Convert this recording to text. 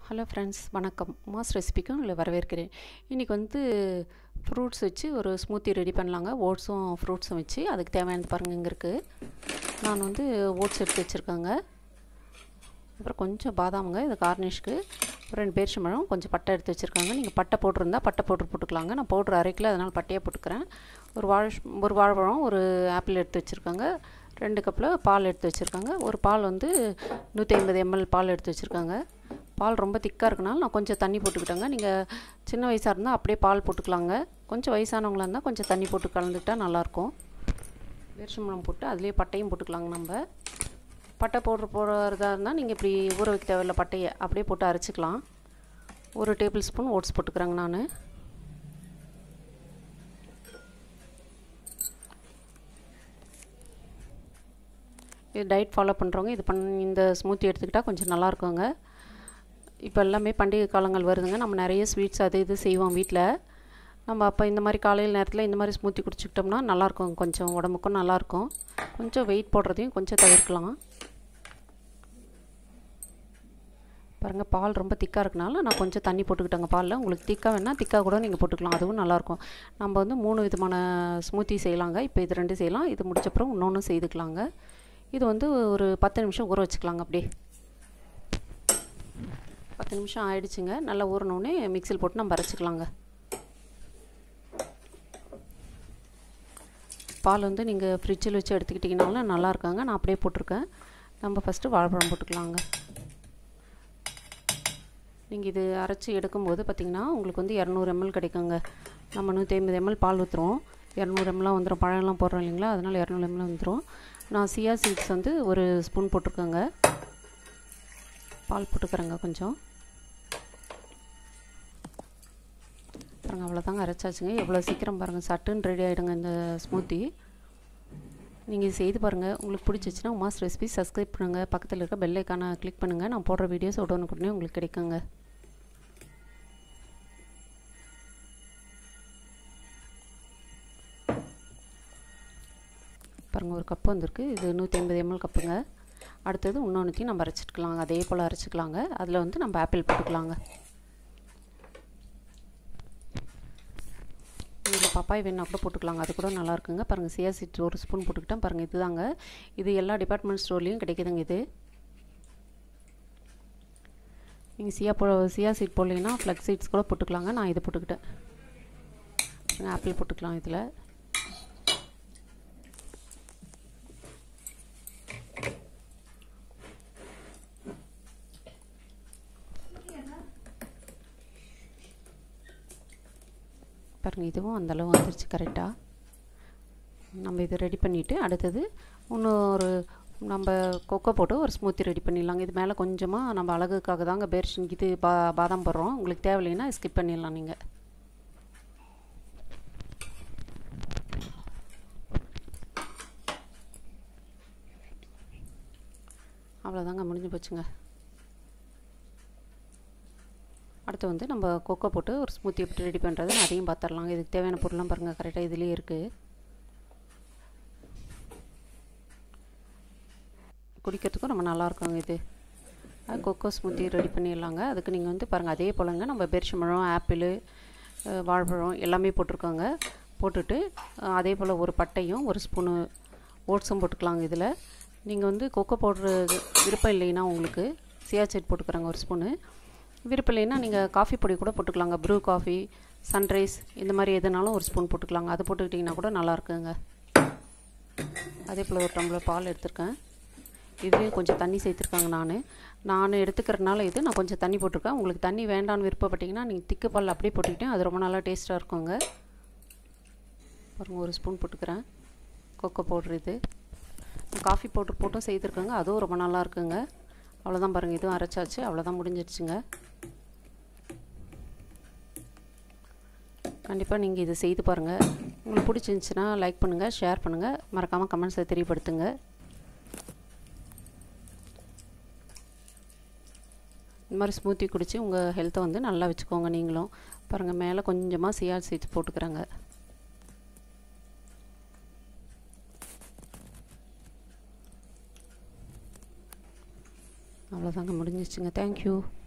hello friends வணக்கம் mass ரெசிபிக்கும் உங்களை வரவேற்கிறேன் இன்றைக்கி வந்து ஃப்ரூட்ஸ் வச்சு ஒரு ஸ்மூத்தி ரெடி பண்ணலாங்க ஓட்ஸும் ஃப்ரூட்ஸும் வச்சு அதுக்கு தேவையானது பாருங்கள் இங்கே இருக்குது நான் வந்து ஓட்ஸ் எடுத்து வச்சுருக்கேங்க அப்புறம் கொஞ்சம் பாதாமுங்க இது கார்னிஷ்க்கு ரெண்டு பேரிச்சம்பழம் கொஞ்சம் பட்டை எடுத்து வச்சுருக்காங்க நீங்கள் பட்டை போட்டிருந்தா பட்டை போட்டு போட்டுக்கலாங்க நான் பவுட்ரு அரை கிலோ அதனால் பட்டையாக போட்டுக்கிறேன் ஒரு வாழை ஒரு வாழைப்பழம் ஒரு ஆப்பிள் எடுத்து வச்சுருக்காங்க ரெண்டு கப்பில் பால் எடுத்து வச்சுருக்காங்க ஒரு பால் வந்து நூற்றி ஐம்பது எம்எல் பால் எடுத்து வச்சுருக்காங்க பால் ரொம்ப திக்காக இருக்கனால நான் கொஞ்சம் தண்ணி போட்டுக்கிட்டேங்க நீங்கள் சின்ன வயசாக இருந்தால் அப்படியே பால் போட்டுக்கலாங்க கொஞ்சம் வயசானவங்களாக இருந்தால் கொஞ்சம் தண்ணி போட்டு கலந்துக்கிட்டால் நல்லாயிருக்கும் வேர்ச்சம்பழம் போட்டு அதுலேயே பட்டையும் போட்டுக்கலாங்க நம்ம பட்டை போடுற போடுறதா இருந்தால் நீங்கள் இப்படி ஊற வைக்க தேவையில்ல பட்டையை அப்படியே போட்டு அரைச்சிக்கலாம் ஒரு டேபிள் ஸ்பூன் ஓட்ஸ் போட்டுக்கிறேங்க நான் இது டயட் ஃபாலோ பண்ணுறவங்க இது பண் இந்த ஸ்மூத்தி எடுத்துக்கிட்டால் கொஞ்சம் நல்லாயிருக்குங்க இப்போ எல்லாமே பண்டிகை காலங்கள் வருதுங்க நம்ம நிறைய ஸ்வீட்ஸ் அது இது செய்வோம் வீட்டில் நம்ம அப்போ இந்த மாதிரி காலையில் நேரத்தில் இந்த மாதிரி ஸ்மூத்தி குடிச்சிக்கிட்டோம்னா நல்லாயிருக்கும் கொஞ்சம் உடம்புக்கும் நல்லாயிருக்கும் கொஞ்சம் வெயிட் போடுறதையும் கொஞ்சம் தவிர்க்கலாம் பாருங்கள் பால் ரொம்ப திக்காக இருக்கனால நான் கொஞ்சம் தண்ணி போட்டுக்கிட்டேங்க பாலில் உங்களுக்கு திக்காக வேணால் திக்காக கூட நீங்கள் போட்டுக்கலாம் அதுவும் நல்லாயிருக்கும் நம்ம வந்து மூணு விதமான ஸ்மூத்தி செய்யலாங்க இப்போ இது ரெண்டு செய்யலாம் இது முடிச்சப்பறம் இன்னொன்று செய்துக்கலாங்க இது வந்து ஒரு பத்து நிமிஷம் ஊற வச்சுக்கலாங்க அப்படியே பத்து நிமிஷம் ஆயிடுச்சுங்க நல்லா ஊறினோடனே மிக்சியில் போட்டு நம்ம அரைச்சிக்கலாங்க பால் வந்து நீங்கள் ஃப்ரிட்ஜில் வச்சு எடுத்துக்கிட்டிங்கனாலும் நல்லா இருக்காங்க நான் அப்படியே போட்டிருக்கேன் நம்ம ஃபஸ்ட்டு வாழைப்பழம் போட்டுக்கலாங்க நீங்கள் இது அரைச்சி எடுக்கும்போது பார்த்திங்கன்னா உங்களுக்கு வந்து இரநூறு எம்எல் கிடைக்குங்க நம்ம நூற்றி ஐம்பது எம்எல் பால் ஊற்றுறோம் இரநூறு எம்எல்லாம் வந்துடும் பழம்லாம் போடுறோம் இல்லைங்களா அதனால் இரநூறு எம்எல் வந்துடும் நான் சியா சீட்ஸ் வந்து ஒரு ஸ்பூன் போட்டிருக்கேங்க பால் போட்டுக்கிறேங்க கொஞ்சம் பாருங்கள் அவ்வளோதாங்க அரைச்சாச்சுங்க எவ்வளோ சீக்கிரம் பாருங்கள் சட்டுன்னு ரெடி ஆகிடுங்க இந்த ஸ்மூத்தி நீங்கள் இது செய்து பாருங்கள் உங்களுக்கு பிடிச்சிச்சின்னா உமாஸ் ரெசிபி சப்ஸ்கிரைப் பண்ணுங்கள் பக்கத்தில் இருக்க பெல் ஐக்கானை கிளிக் பண்ணுங்கள் நான் போடுற வீடியோஸ் உடனுக்குடனே உங்களுக்கு கிடைக்குங்க பாருங்கள் ஒரு கப்பு வந்திருக்கு இது நூற்றி ஐம்பது எம்எல் கப்புங்க அடுத்தது இன்னொன்றுத்தையும் நம்ம அரைச்சிட்டுக்கலாங்க அதே போல் அரைச்சிக்கலாங்க அதில் வந்து நம்ம ஆப்பிள் போட்டுக்கலாங்க இதில் பப்பாய் வேணால் கூட போட்டுக்கலாங்க அது கூட நல்லா இருக்குங்க பாருங்கள் சியா சீட் ஒரு ஸ்பூன் போட்டுக்கிட்டேன் பாருங்கள் இதுதாங்க இது எல்லா டிபார்ட்மெண்ட் ஸ்டோர்லேயும் கிடைக்குதுங்க இது நீங்கள் சியா போ சியா சீட் போடலைன்னா ஃப்ளக் சீட்ஸ் கூட போட்டுக்கலாங்க நான் இதை போட்டுக்கிட்டேன் ஆப்பிள் போட்டுக்கலாம் இதில் பாருங்கள் இதுவும் அந்தளவு வந்துருச்சு கரெக்டாக நம்ம இதை ரெடி பண்ணிவிட்டு அடுத்தது இன்னொரு நம்ம கொக்கோ போட்டு ஒரு ஸ்மூத்தி ரெடி பண்ணிடலாங்க இது மேலே கொஞ்சமாக நம்ம அழகுக்காக தாங்க பேர்ஷன் இது பா பாதாம் போடுறோம் உங்களுக்கு தேவையில்லைன்னா ஸ்கிப் பண்ணிடலாம் நீங்கள் அவ்வளோதாங்க முடிஞ்சு போச்சுங்க அடுத்து வந்து நம்ம கொக்கோ போட்டு ஒரு ஸ்மூத்தி எப்படி ரெடி பண்ணுறது அதையும் பார்த்துடலாம் இதுக்கு தேவையான பொருள்லாம் பாருங்கள் கரெக்டாக இதுலேயே இருக்குது குடிக்கிறதுக்கும் ரொம்ப நல்லாயிருக்குங்க இது கொக்கோ ஸ்மூத்தி ரெடி பண்ணிடலாங்க அதுக்கு நீங்கள் வந்து பாருங்கள் அதே போலங்க நம்ம பெரிச்சம்பழம் ஆப்பிள் வாழைப்பழம் எல்லாமே போட்டிருக்கோங்க போட்டுட்டு அதே போல் ஒரு பட்டையும் ஒரு ஸ்பூனு ஓட்ஸும் போட்டுக்கலாங்க இதில் நீங்கள் வந்து கொக்கோ போடுறது விருப்பம் இல்லைன்னா உங்களுக்கு சியாச்சைட் போட்டுக்கிறாங்க ஒரு ஸ்பூனு விருப்பம் இல்லைன்னா நீங்கள் காஃபி பொடி கூட போட்டுக்கலாங்க ப்ரூ காஃபி சன்ரைஸ் இந்த மாதிரி எதுனாலும் ஒரு ஸ்பூன் போட்டுக்கலாங்க அது போட்டுக்கிட்டிங்கன்னா கூட நல்லா இருக்குங்க அதே போல் ஒரு டம்ளர் பால் எடுத்திருக்கேன் இதுலேயும் கொஞ்சம் தண்ணி சேர்த்துருக்காங்க நான் நான் எடுத்துக்கிறனால இது நான் கொஞ்சம் தண்ணி போட்டிருக்கேன் உங்களுக்கு தண்ணி வேண்டான்னு விருப்பப்பட்டிங்கன்னா நீங்கள் திக்கு பால் அப்படியே போட்டுக்கிட்டேன் அது ரொம்ப நல்லா டேஸ்ட்டாக இருக்குங்க பாருங்கள் ஒரு ஸ்பூன் போட்டுக்கிறேன் கொக்கோ பவுட்ரு இது காஃபி பவுட்ரு போட்டும் செய்திருக்கேங்க அதுவும் ரொம்ப நல்லா இருக்குங்க அவ்வளோதான் பாருங்கள் இதுவும் அரைச்சாச்சு அவ்வளோதான் முடிஞ்சிடுச்சுங்க கண்டிப்பாக நீங்கள் இதை செய்து பாருங்கள் உங்களுக்கு பிடிச்சிருந்துச்சின்னா லைக் பண்ணுங்கள் ஷேர் பண்ணுங்கள் மறக்காமல் கமெண்ட்ஸை தெரியப்படுத்துங்க இந்த மாதிரி ஸ்மூத்தி குடித்து உங்கள் ஹெல்த்தை வந்து நல்லா வச்சுக்கோங்க நீங்களும் பாருங்கள் மேலே கொஞ்சமாக சியால் சீட்ஸ் போட்டுக்கிறாங்க அவ்வளோதாங்க முடிஞ்சிச்சுங்க தேங்க்யூ